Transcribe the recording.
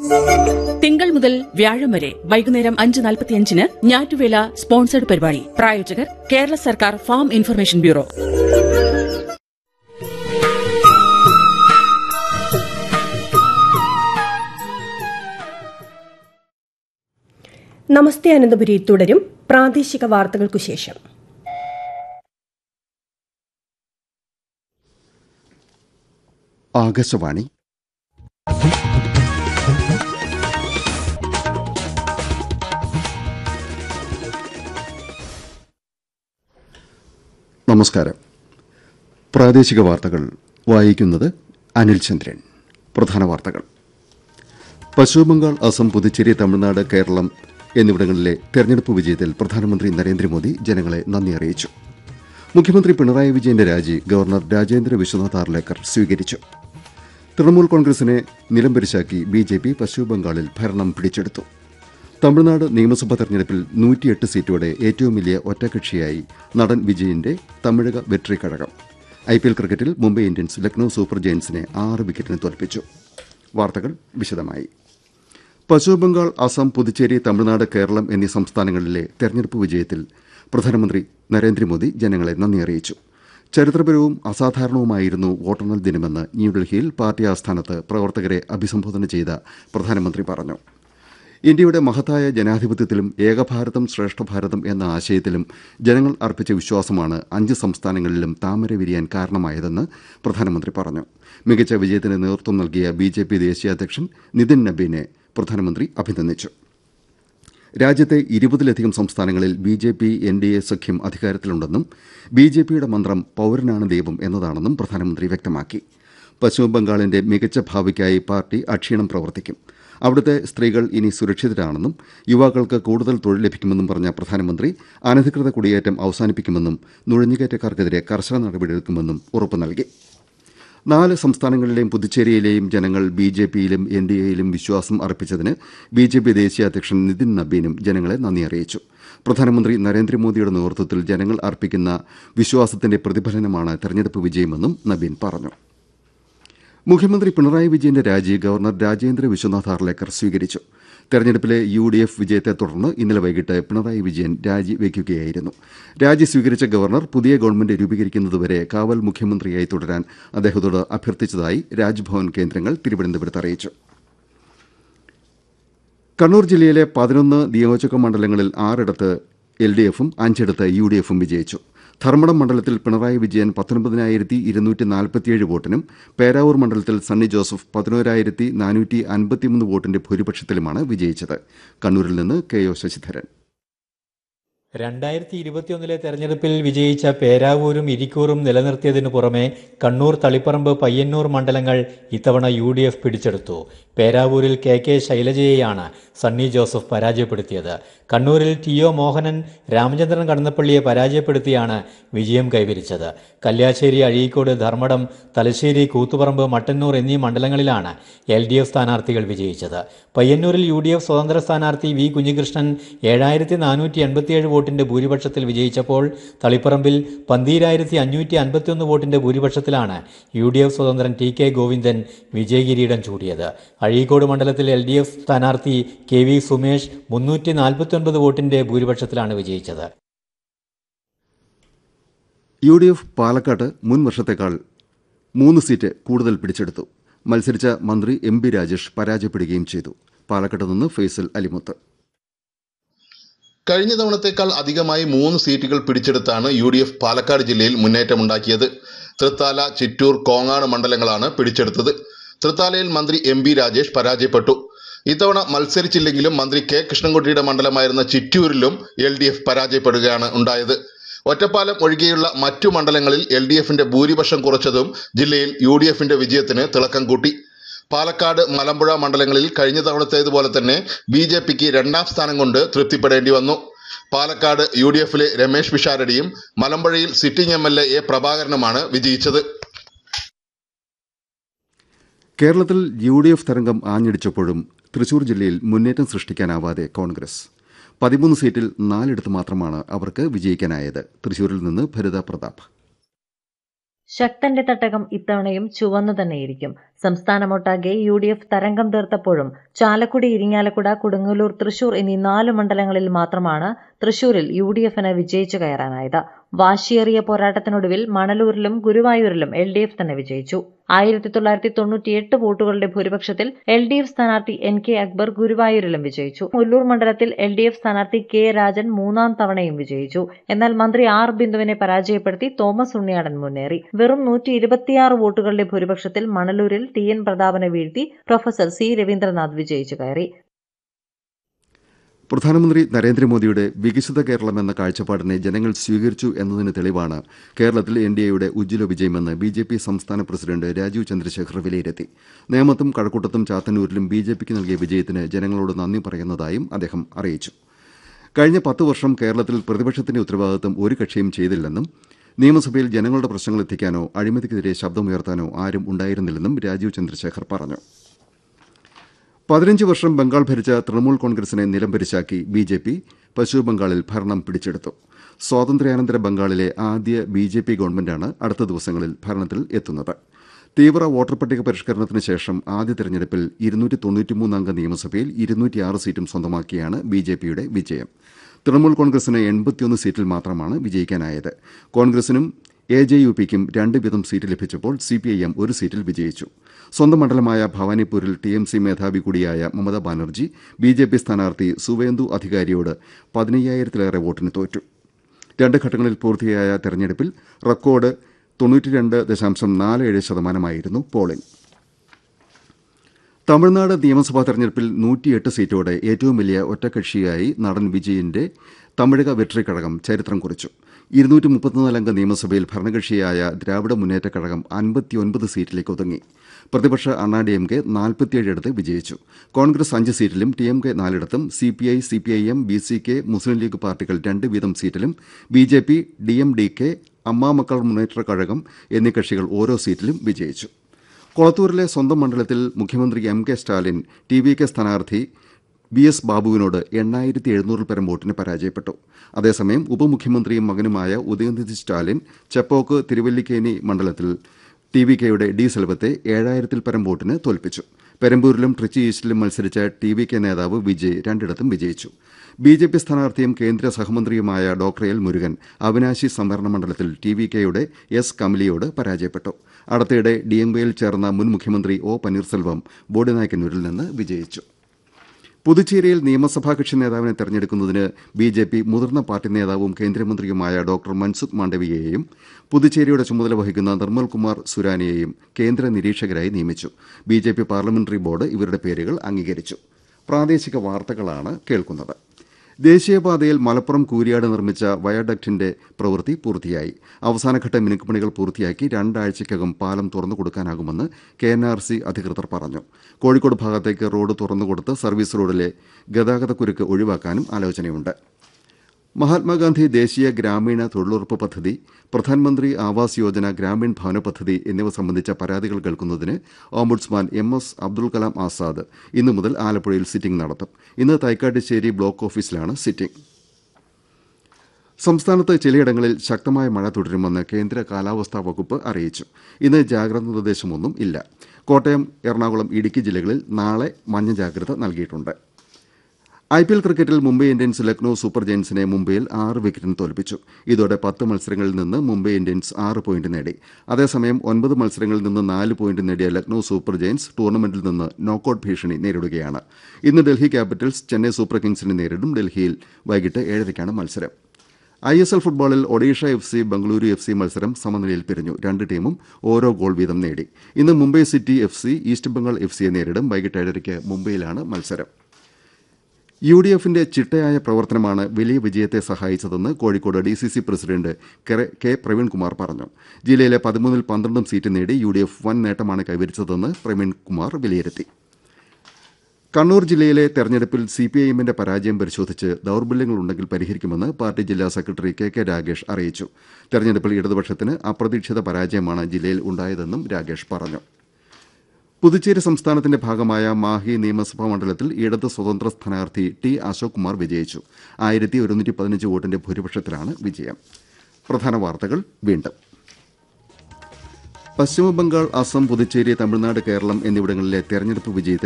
തിങ്കൾ മുതൽ വ്യാഴം വരെ വൈകുന്നേരം അഞ്ച് നാൽപ്പത്തിയഞ്ചിന് ഞാറ്റുവേല സ്പോൺസർഡ് പരിപാടി പ്രായോജകർ കേരള സർക്കാർ ഫാം ഇൻഫർമേഷൻ ബ്യൂറോ നമസ്തേ അനന്തപുരി തുടരും പ്രാദേശിക വാർത്തകൾക്കു ശേഷം ആകാശവാണി നമസ്കാരം പ്രാദേശിക വാർത്തകൾ വായിക്കുന്നത് അനിൽ ചന്ദ്രൻ പ്രധാന വാർത്തകൾ പശ്ചിമബംഗാൾ അസം പുതുച്ചേരി തമിഴ്നാട് കേരളം എന്നിവിടങ്ങളിലെ തെരഞ്ഞെടുപ്പ് വിജയത്തിൽ പ്രധാനമന്ത്രി നരേന്ദ്രമോദി ജനങ്ങളെ നന്ദി അറിയിച്ചു മുഖ്യമന്ത്രി പിണറായി വിജയന്റെ രാജി ഗവർണർ രാജേന്ദ്ര വിശ്വനാഥ് ആർലേക്കർ സ്വീകരിച്ചു തൃണമൂൽ കോൺഗ്രസിനെ നിലംപരിശാക്കി ബി ജെ പി പശ്ചിമബംഗാളിൽ ഭരണം പിടിച്ചെടുത്തു തമിഴ്നാട് നിയമസഭാ തെരഞ്ഞെടുപ്പിൽ നൂറ്റിയെട്ട് സീറ്റോടെ ഏറ്റവും വലിയ ഒറ്റകക്ഷിയായി നടൻ വിജയന്റെ Tamizhaga Vettri Kazhagam I P L ക്രിക്കറ്റിൽ മുംബൈ ഇന്ത്യൻസ് ലക്നൌ സൂപ്പർ ജയൻസിനെ ആറ് വിക്കറ്റിന് തോൽപ്പിച്ചു വാർത്തകൾ വിശദമായി പശ്ചിമബംഗാൾ അസം പുതുച്ചേരി തമിഴ്നാട് കേരളം എന്നീ സംസ്ഥാനങ്ങളിലെ തെരഞ്ഞെടുപ്പ് വിജയത്തിൽ പ്രധാനമന്ത്രി നരേന്ദ്രമോദി ജനങ്ങളെ നന്ദി അറിയിച്ചു ചരിത്രപരവും അസാധാരണവുമായിരുന്നു വോട്ടെണ്ണൽ ദിനമെന്ന് ന്യൂഡൽഹിയിൽ പാർട്ടി ആസ്ഥാനത്ത് പ്രവർത്തകരെ അഭിസംബോധന ചെയ്ത പ്രധാനമന്ത്രി പറഞ്ഞു ഇന്ത്യയുടെ മഹത്തായ ജനാധിപത്യത്തിലും ഏകഭാരതം ശ്രേഷ്ഠഭാരതം എന്ന ആശയത്തിലും ജനങ്ങൾ അർപ്പിച്ച വിശ്വാസമാണ് അഞ്ച് സംസ്ഥാനങ്ങളിലും താമര വിരിയാൻ കാരണമായതെന്ന് പ്രധാനമന്ത്രി പറഞ്ഞു മികച്ച വിജയത്തിന് നേതൃത്വം നൽകിയ ബി ജെ പി ദേശീയ അധ്യക്ഷൻ നിതിൻ നബീനെ പ്രധാനമന്ത്രി അഭിനന്ദിച്ചു രാജ്യത്തെ ഇരുപതിലധികം സംസ്ഥാനങ്ങളിൽ B J P N D A സഖ്യം അധികാരത്തിലുണ്ടെന്നും ബി ജെ പിയുടെ മന്ത്രം പൌരനാണ് ദൈവം എന്നതാണെന്നും പ്രധാനമന്ത്രി വ്യക്തമാക്കി പശ്ചിമബംഗാളിന്റെ മികച്ച ഭാവിക്കായി പാർട്ടി അക്ഷീണം പ്രവർത്തിക്കും അവിടുത്തെ സ്ത്രീകൾ ഇനി സുരക്ഷിതരാണെന്നും യുവാക്കൾക്ക് കൂടുതൽ തൊഴിൽ ലഭിക്കുമെന്നും പറഞ്ഞ പ്രധാനമന്ത്രി അനധികൃത കുടിയേറ്റം അവസാനിപ്പിക്കുമെന്നും നുഴഞ്ഞുകയറ്റക്കാർക്കെതിരെ കർശന നടപടിയെടുക്കുമെന്നും ഉറപ്പു നൽകി നാല് സംസ്ഥാനങ്ങളിലെയും പുതുച്ചേരിയിലെയും ജനങ്ങൾ ബി ജെ പിയിലും എൻ ഡി എയിലും വിശ്വാസം അർപ്പിച്ചതിന് ബി ജെ പി ദേശീയ അധ്യക്ഷൻ നിതിൻ നബീനും ജനങ്ങളെ നന്ദി അറിയിച്ചു പ്രധാനമന്ത്രി നരേന്ദ്രമോദിയുടെ നേതൃത്വത്തിൽ ജനങ്ങൾ അർപ്പിക്കുന്ന വിശ്വാസത്തിന്റെ പ്രതിഫലനമാണ് തെരഞ്ഞെടുപ്പ് വിജയമെന്നും നബീൻ പറഞ്ഞു മുഖ്യമന്ത്രി പിണറായി വിജയന്റെ രാജി ഗവർണർ രാജേന്ദ്ര വിശ്വനാഥ് ആർലേക്കർ സ്വീകരിച്ചു തെരഞ്ഞെടുപ്പിലെ യു ഡി എഫ് വിജയത്തെ തുടർന്ന് ഇന്നലെ വൈകിട്ട് പിണറായി വിജയൻ രാജി വയ്ക്കുകയായിരുന്നു രാജി സ്വീകരിച്ച ഗവർണർ പുതിയ ഗവൺമെന്റ് രൂപീകരിക്കുന്നതുവരെ കാവൽ മുഖ്യമന്ത്രിയായി തുടരാൻ അദ്ദേഹത്തോട് അഭ്യർത്ഥിച്ചതായി രാജ്ഭവൻ കേന്ദ്രങ്ങൾ തിരുവനന്തപുരത്ത് അറിയിച്ചു കണ്ണൂർ ജില്ലയിലെ പതിനൊന്ന് നിയോജക മണ്ഡലങ്ങളിൽ ആറിടത്ത് എൽ ഡി എഫും അഞ്ചിടത്ത് യു ഡി എഫും വിജയിച്ചു ധർമ്മടം മണ്ഡലത്തിൽ പിണറായി വിജയൻ പത്തൊൻപതിനായിരത്തി ഇരുന്നൂറ്റി നാൽപ്പത്തിയേഴ് വോട്ടിനും പേരാവൂർ മണ്ഡലത്തിൽ സണ്ണി ജോസഫ് പതിനോരായിരത്തി നാനൂറ്റി അൻപത്തിമൂന്ന് വോട്ടിന്റെ ഭൂരിപക്ഷത്തിലുമാണ് വിജയിച്ചത് കണ്ണൂരിൽ നിന്ന് കെ ഒ ശശിധരൻ രണ്ടായിരത്തി ഇരുപത്തിയൊന്നിലെ തെരഞ്ഞെടുപ്പിൽ വിജയിച്ച പേരാവൂരും ഇരിക്കൂറും നിലനിർത്തിയതിനു പുറമെ കണ്ണൂർ തളിപ്പറമ്പ് പയ്യന്നൂർ മണ്ഡലങ്ങൾ ഇത്തവണ യു ഡി എഫ് പിടിച്ചെടുത്തു പേരാവൂരിൽ കെ കെ ശൈലജയെയാണ് സണ്ണി ജോസഫ് പരാജയപ്പെടുത്തിയത് കണ്ണൂരിൽ ടി ഒ മോഹനൻ രാമചന്ദ്രൻ കടന്നപ്പള്ളിയെ പരാജയപ്പെടുത്തിയാണ് വിജയം കൈവരിച്ചത് കല്യാശ്ശേരി അഴീക്കോട് ധർമ്മടം തലശ്ശേരി കൂത്തുപറമ്പ് മട്ടന്നൂർ എന്നീ മണ്ഡലങ്ങളിലാണ് എൽ ഡി എഫ് സ്ഥാനാർത്ഥികൾ വിജയിച്ചത് പയ്യന്നൂരിൽ യു ഡി എഫ് സ്വതന്ത്ര സ്ഥാനാർത്ഥി വി കുഞ്ഞികൃഷ്ണൻ ഏഴായിരത്തി നാനൂറ്റി എൺപത്തിയേഴ് വോട്ടിന്റെ ഭൂരിപക്ഷത്തിൽ വിജയിച്ചപ്പോൾ തളിപ്പറമ്പിൽ പന്തീരായിരത്തി അഞ്ഞൂറ്റി അൻപത്തിയൊന്ന് വോട്ടിന്റെ ഭൂരിപക്ഷത്തിലാണ് യു ഡി എഫ് സ്വതന്ത്രൻ ടി കെ ഗോവിന്ദൻ വിജയകിരീടം ചൂടിയത് അഴീക്കോട് മണ്ഡലത്തിൽ എൽ ഡി എഫ് സ്ഥാനാർത്ഥി കെ വി സുമേഷ് മുന്നൂറ്റി നാൽപ്പത്തിയൊൻപത് വോട്ടിന്റെ ഭൂരിപക്ഷത്തിലാണ് വിജയിച്ചത് യു ഡി എഫ് പാലക്കാട് മുൻ വർഷത്തേക്കാൾ മൂന്ന് സീറ്റ് കൂടുതൽ പിടിച്ചെടുത്തു മത്സരിച്ച മന്ത്രി എം ബി രാജേഷ് പരാജയപ്പെടുകയും ചെയ്തു പാലക്കാട് നിന്ന് ഫൈസൽ അലിമുത്ത് കഴിഞ്ഞ തവണത്തേക്കാൾ അധികമായി മൂന്ന് സീറ്റുകൾ പിടിച്ചെടുത്താണ് യു ഡി എഫ് പാലക്കാട് ജില്ലയിൽ മുന്നേറ്റമുണ്ടാക്കിയത് തൃത്താല ചിറ്റൂർ കോങ്ങാട് മണ്ഡലങ്ങളാണ് പിടിച്ചെടുത്തത് തൃത്താലയിൽ മന്ത്രി എം ബി രാജേഷ് പരാജയപ്പെട്ടു ഇത്തവണ മത്സരിച്ചില്ലെങ്കിലും മന്ത്രി കെ കൃഷ്ണൻകുട്ടിയുടെ മണ്ഡലമായിരുന്ന ചിറ്റൂരിലും എൽ ഡി എഫ് പരാജയപ്പെടുകയാണ് ഉണ്ടായത് ഒറ്റപ്പാലം ഒഴികെയുള്ള മറ്റു മണ്ഡലങ്ങളിൽ എൽ ഡി എഫിന്റെ ഭൂരിപക്ഷം കുറച്ചതും ജില്ലയിൽ യു ഡി എഫിന്റെ വിജയത്തിന് തിളക്കം കൂട്ടി പാലക്കാട് മലമ്പുഴ മണ്ഡലങ്ങളിൽ കഴിഞ്ഞ തവണത്തേതുപോലെ തന്നെ ബി ജെ പിക്ക് രണ്ടാം സ്ഥാനം കൊണ്ട് തൃപ്തിപ്പെടേണ്ടി വന്നു പാലക്കാട് യു ഡി എഫിലെ രമേശ് പിഷാരടിയും മലമ്പുഴയിൽ sitting M L A A പ്രഭാകരനുമാണ് വിജയിച്ചത് കേരളത്തിൽ യു ഡി എഫ് തരംഗം ആഞ്ഞടിച്ചപ്പോഴും തൃശൂർ ജില്ലയിൽ മുന്നേറ്റം സൃഷ്ടിക്കാനാവാതെ കോൺഗ്രസ് പതിമൂന്ന് സീറ്റിൽ നാലിടത്ത് മാത്രമാണ് അവർക്ക് വിജയിക്കാനായത് തൃശൂരിൽ നിന്ന് ഭരിത പ്രതാപ് ശക്തന്റെ തട്ടകം ഇത്തവണയും ചുവന്നു തന്നെയിരിക്കും സംസ്ഥാനമൊട്ടാകെ യു ഡി എഫ് തരംഗം തീർത്തപ്പോഴും ചാലക്കുടി ഇരിങ്ങാലക്കുട കൊടുങ്ങല്ലൂർ തൃശൂർ എന്നീ നാല് മണ്ഡലങ്ങളിൽ മാത്രമാണ് തൃശൂരിൽ യു ഡി എഫിന് വിജയിച്ചു കയറാനായത് വാശിയേറിയ പോരാട്ടത്തിനൊടുവിൽ മണലൂരിലും ഗുരുവായൂരിലും എൽ ഡി എഫ് തന്നെ വിജയിച്ചു ആയിരത്തി തൊള്ളായിരത്തി തൊണ്ണൂറ്റിയെട്ട് വോട്ടുകളുടെ ഭൂരിപക്ഷത്തിൽ എൽ ഡി എഫ് സ്ഥാനാർത്ഥി എൻ കെ അക്ബർ ഗുരുവായൂരിലും വിജയിച്ചു മുല്ലൂർ മണ്ഡലത്തിൽ എൽ ഡി എഫ് സ്ഥാനാർത്ഥി കെ രാജൻ മൂന്നാം തവണയും വിജയിച്ചു എന്നാൽ മന്ത്രി ആർ ബിന്ദുവിനെ പരാജയപ്പെടുത്തി തോമസ് ഉണ്ണിയാടൻ മുന്നേറി വെറും നൂറ്റി ഇരുപത്തിയാറ് വോട്ടുകളുടെ ഭൂരിപക്ഷത്തിൽ മണലൂരിൽ ടി എൻ പ്രതാപനെ വീഴ്ത്തി പ്രൊഫസർ സി രവീന്ദ്രനാഥ് വിജയിച്ചു കയറി പ്രധാനമന്ത്രി നരേന്ദ്രമോദിയുടെ വികസിത കേരളം എന്ന കാഴ്ചപ്പാടിനെ ജനങ്ങൾ സ്വീകരിച്ചു എന്നതിന് തെളിവാണ് കേരളത്തിൽ എൻ ഡി എയുടെ ഉജ്ജ്വല വിജയമെന്ന് ബി ജെ പി സംസ്ഥാന പ്രസിഡന്റ് രാജീവ് ചന്ദ്രശേഖർ വിലയിരുത്തി നേമത്തും കഴക്കൂട്ടത്തും ചാത്തന്നൂരിലും ബി ജെ പിക്ക് നൽകിയ വിജയത്തിന് ജനങ്ങളോട് നന്ദി പറയുന്നതായും അദ്ദേഹം അറിയിച്ചു കഴിഞ്ഞ പത്ത് വർഷം കേരളത്തിൽ പ്രതിപക്ഷത്തിന്റെ ഉത്തരവാദിത്തം ഒരു കക്ഷിയും ചെയ്തില്ലെന്നും നിയമസഭയിൽ ജനങ്ങളുടെ പ്രശ്നങ്ങൾ എത്തിക്കാനോ അഴിമതിക്കെതിരെ ശബ്ദമുയർത്താനോ ആരും ഉണ്ടായിരുന്നില്ലെന്നും രാജീവ് ചന്ദ്രശേഖർ പറഞ്ഞു പതിനഞ്ച് വർഷം ബംഗാൾ ഭരിച്ച തൃണമൂൽ കോൺഗ്രസിനെ നിലംപരിശാക്കി ബി ജെ പി പശ്ചിമബംഗാളിൽ ഭരണം പിടിച്ചെടുത്തു സ്വാതന്ത്ര്യാനന്തര ബംഗാളിലെ ആദ്യ ബി ജെ പി ഗവൺമെന്റാണ് അടുത്ത ദിവസങ്ങളിൽ ഭരണത്തിൽ എത്തുന്നത് തീവ്ര വോട്ടർ പട്ടിക പരിഷ്കരണത്തിന് ശേഷം ആദ്യ തെരഞ്ഞെടുപ്പിൽ ഇരുന്നൂറ്റി തൊണ്ണൂറ്റിമൂന്നംഗ നിയമസഭയിൽ ഇരുന്നൂറ്റിയാറ് സീറ്റും സ്വന്തമാക്കിയാണ് ബി ജെ പിയുടെ വിജയം തൃണമൂൽ കോൺഗ്രസിന് എൺപത്തിയൊന്ന് സീറ്റിൽ മാത്രമാണ് വിജയിക്കാനായത് കോൺഗ്രസിനും എ ജെ യു പിക്കും രണ്ട് വീതം സീറ്റ് ലഭിച്ചപ്പോൾ സി പി ഐ എം ഒരു സീറ്റിൽ വിജയിച്ചു സ്വന്തം മണ്ഡലമായ ഭവാനിപ്പൂരിൽ ടി എം സി മേധാവി കൂടിയായ Mamata Banerjee B J P സ്ഥാനാർത്ഥി സുവേന്ദു അധികാരിയോട് പതിനയ്യായിരത്തിലേറെ വോട്ടിന് തോറ്റു രണ്ട് ഘട്ടങ്ങളിൽ പൂർത്തിയായ തെരഞ്ഞെടുപ്പിൽ റെക്കോർഡ് തൊണ്ണൂറ്റിരണ്ട് ദശാംശം നാല് ഏഴ് ശതമാനമായിരുന്നു പോളിംഗ് തമിഴ്നാട് നിയമസഭാ തെരഞ്ഞെടുപ്പിൽ നൂറ്റിയെട്ട് സീറ്റോടെ ഏറ്റവും വലിയ ഒറ്റകക്ഷിയായി നടൻ വിജയന്റെ തമിഴക വെട്രി കഴകം ചരിത്രം കുറിച്ചു ഇരുന്നൂറ്റി മുപ്പത്തിനാലംഗ നിയമസഭയിൽ ഭരണകക്ഷിയായ ദ്രാവിഡ മുന്നേറ്റ കഴകം അൻപത്തിയൊൻപത് സീറ്റിലേക്ക് ഒതുങ്ങി പ്രതിപക്ഷ അണ്ണാ ഡി എം കെ നാൽപ്പത്തിയേഴിടത്ത് വിജയിച്ചു കോൺഗ്രസ് അഞ്ച് സീറ്റിലും ടി എം കെ നാലിടത്തും C P I C P I M B C K Muslim League പാർട്ടികൾ രണ്ട് വീതം സീറ്റിലും B J P D M D K Amma Makkal മുന്നേറ്റ കഴകം എന്നീ കക്ഷികൾ ഓരോ സീറ്റിലും വിജയിച്ചു കൊളത്തൂരിലെ സ്വന്തം മണ്ഡലത്തിൽ മുഖ്യമന്ത്രി M K Stalin T V K സ്ഥാനാർത്ഥി ബി എസ് ബാബുവിനോട് എണ്ണായിരത്തി എഴുന്നൂറിൽ പരം വോട്ടിന് പരാജയപ്പെട്ടു അതേസമയം ഉപമുഖ്യമന്ത്രിയും മകനുമായ ഉദയനിധി സ്റ്റാലിൻ ചെപ്പോക്ക് തിരുവല്ലിക്കേനി മണ്ഡലത്തിൽ ടി വി കെയുടെ ഡി സെൽവത്തെ ഏഴായിരത്തിൽ പരം വോട്ടിന് തോൽപ്പിച്ചു പെരമ്പൂരിലും ട്രിച്ചി ഈസ്റ്റിലും മത്സരിച്ച ടി വി കെ നേതാവ് വിജയ് രണ്ടിടത്തും വിജയിച്ചു ബി ജെ പി സ്ഥാനാർത്ഥിയും കേന്ദ്ര സഹമന്ത്രിയുമായ ഡോക്ടർ എൽ മുരുകൻ അവിനാശി സംവരണ മണ്ഡലത്തിൽ ടി വി കെയുടെ എസ് കമലിയോട് പരാജയപ്പെട്ടു അടുത്തിടെ ഡി എം കെയിൽ ചേർന്ന മുൻ മുഖ്യമന്ത്രി ഒ പന്നീർസെൽവം ബോഡിനായ്ക്കന്നൂരിൽ നിന്ന് വിജയിച്ചു പുതുച്ചേരിയിൽ നിയമസഭാ കക്ഷി നേതാവിനെ തെരഞ്ഞെടുക്കുന്നതിന് ബി ജെ പി മുതിർന്ന പാർട്ടി നേതാവും കേന്ദ്രമന്ത്രിയുമായ ഡോക്ടർ മൻസുഖ് മാണ്ഡവിയെയും പുതുച്ചേരിയുടെ ചുമതല വഹിക്കുന്ന നിർമ്മൽ കുമാർ സുരാനിയെയും കേന്ദ്ര നിരീക്ഷകരായി നിയമിച്ചു B J P parliamentary board ഇവരുടെ പേരുകൾ അംഗീകരിച്ചു പ്രാദേശിക വാർത്തകളാണ് കേൾക്കുന്നത് ദേശീയപാതയിൽ മലപ്പുറം കൂരിയാട് നിർമ്മിച്ച വയഡക്റ്റിന്റെ പ്രവൃത്തി പൂർത്തിയായി അവസാനഘട്ട മിനുക്കുപണികൾ പൂർത്തിയാക്കി രണ്ടാഴ്ചയ്ക്കകം പാലം തുറന്നു കൊടുക്കാനാകുമെന്ന് കെ എൻ ആർ സി അധികൃതർ പറഞ്ഞു കോഴിക്കോട് ഭാഗത്തേക്ക് റോഡ് തുറന്നുകൊടുത്ത് സർവീസ് റോഡിലെ ഗതാഗതക്കുരുക്ക് ഒഴിവാക്കാനും ആലോചനയുണ്ട് മഹാത്മാഗാന്ധി ദേശീയ ഗ്രാമീണ തൊഴിലുറപ്പ് പദ്ധതി പ്രധാനമന്ത്രി ആവാസ് യോജന ഗ്രാമീൺ ഭവന പദ്ധതി എന്നിവ സംബന്ധിച്ച പരാതികൾ കേൾക്കുന്നതിന് ombudsman M S Abdul Kalam Azad ഇന്നു മുതൽ ആലപ്പുഴയിൽ സിറ്റിംഗ് നടത്തും ഇന്ന് തൈക്കാട്ടുശ്ശേരി ബ്ലോക്ക് ഓഫീസിലാണ് സിറ്റിംഗ് സംസ്ഥാനത്ത് ചിലയിടങ്ങളിൽ ശക്തമായ മഴ തുടരുമെന്ന് കേന്ദ്ര കാലാവസ്ഥാ വകുപ്പ് അറിയിച്ചു ഇന്ന് ജാഗ്രതാ നിർദ്ദേശമൊന്നും ഇല്ല കോട്ടയം എറണാകുളം ഇടുക്കി ജില്ലകളിൽ നാളെ മഞ്ഞ ജാഗ്രത നൽകിയിട്ടുണ്ട് ഐ പി എൽ ക്രിക്കറ്റിൽ മുംബൈ ഇന്ത്യൻസ് ലക്നൌ സൂപ്പർ ജയൻസിനെ മുംബൈയിൽ ആറ് വിക്കറ്റിന് തോൽപ്പിച്ചു ഇതോടെ പത്ത് മത്സരങ്ങളിൽ നിന്ന് മുംബൈ ഇന്ത്യൻസ് ആറ് പോയിന്റ് നേടി അതേസമയം ഒൻപത് മത്സരങ്ങളിൽ നിന്ന് നാല് പോയിന്റ് നേടിയ ലക്നൌ സൂപ്പർ ജയൻസ് ടൂർണമെന്റിൽ നിന്ന് നോക്കൌട്ട് ഭീഷണി നേരിടുകയാണ് ഇന്ന് ഡൽഹി ക്യാപിറ്റൽസ് ചെന്നൈ സൂപ്പർ കിങ്സിനെ നേരിടും ഡൽഹിയിൽ വൈകിട്ട് ഏഴരയ്ക്കാണ് മത്സരം ഐ എസ് എൽ ഫുട്ബോളിൽ Odisha F C Bengaluru F C മത്സരം സമനിലയിൽ പിരിഞ്ഞു രണ്ട് ടീമും ഓരോ ഗോൾ വീതം നേടി ഇന്ന് Mumbai city F C east Bengal F സിയെ നേരിടും വൈകിട്ട് ഏഴരയ്ക്ക് മുംബൈയിലാണ് മത്സരം യു ഡി എഫിന്റെ ചിട്ടയായ പ്രവർത്തനമാണ് വലിയ വിജയത്തെ സഹായിച്ചതെന്ന് Kozhikode D C C president K- K Praveenkumar പറഞ്ഞു ജില്ലയിലെ പതിമൂന്നിൽ പന്ത്രണ്ടും സീറ്റ് നേടി യു ഡി എഫ് വൻ നേട്ടമാണ് കൈവരിച്ചതെന്ന് പ്രവീൺകുമാർ വിലയിരുത്തി കണ്ണൂർ ജില്ലയിലെ തെരഞ്ഞെടുപ്പിൽ സി പി ഐ എമ്മിന്റെ പരാജയം പരിശോധിച്ച് ദൌർബല്യങ്ങളുണ്ടെങ്കിൽ പരിഹരിക്കുമെന്ന് പാർട്ടി ജില്ലാ സെക്രട്ടറി കെ കെ രാഗേഷ് അറിയിച്ചു തെരഞ്ഞെടുപ്പിൽ ഇടതുപക്ഷത്തിന് അപ്രതീക്ഷിത പരാജയമാണ് ജില്ലയിൽ ഉണ്ടായതെന്നും രാഗേഷ് പറഞ്ഞു പുതുച്ചേരി സംസ്ഥാനത്തിന്റെ ഭാഗമായ മാഹി നിയമസഭാ മണ്ഡലത്തിൽ ഇടത് സ്വതന്ത്ര സ്ഥാനാർത്ഥി ടി അശോക് കുമാർ വിജയിച്ചു ആയിരത്തി ഒരുന്നൂറ്റി പതിനഞ്ച് വോട്ടിന്റെ ഭൂരിപക്ഷത്തിലാണ് വിജയം പ്രധാന വാർത്തകൾ വീണ്ടും പശ്ചിമബംഗാൾ അസം പുതുച്ചേരി തമിഴ്നാട് കേരളം എന്നിവിടങ്ങളിലെ തെരഞ്ഞെടുപ്പ് വിജയത്തിൽ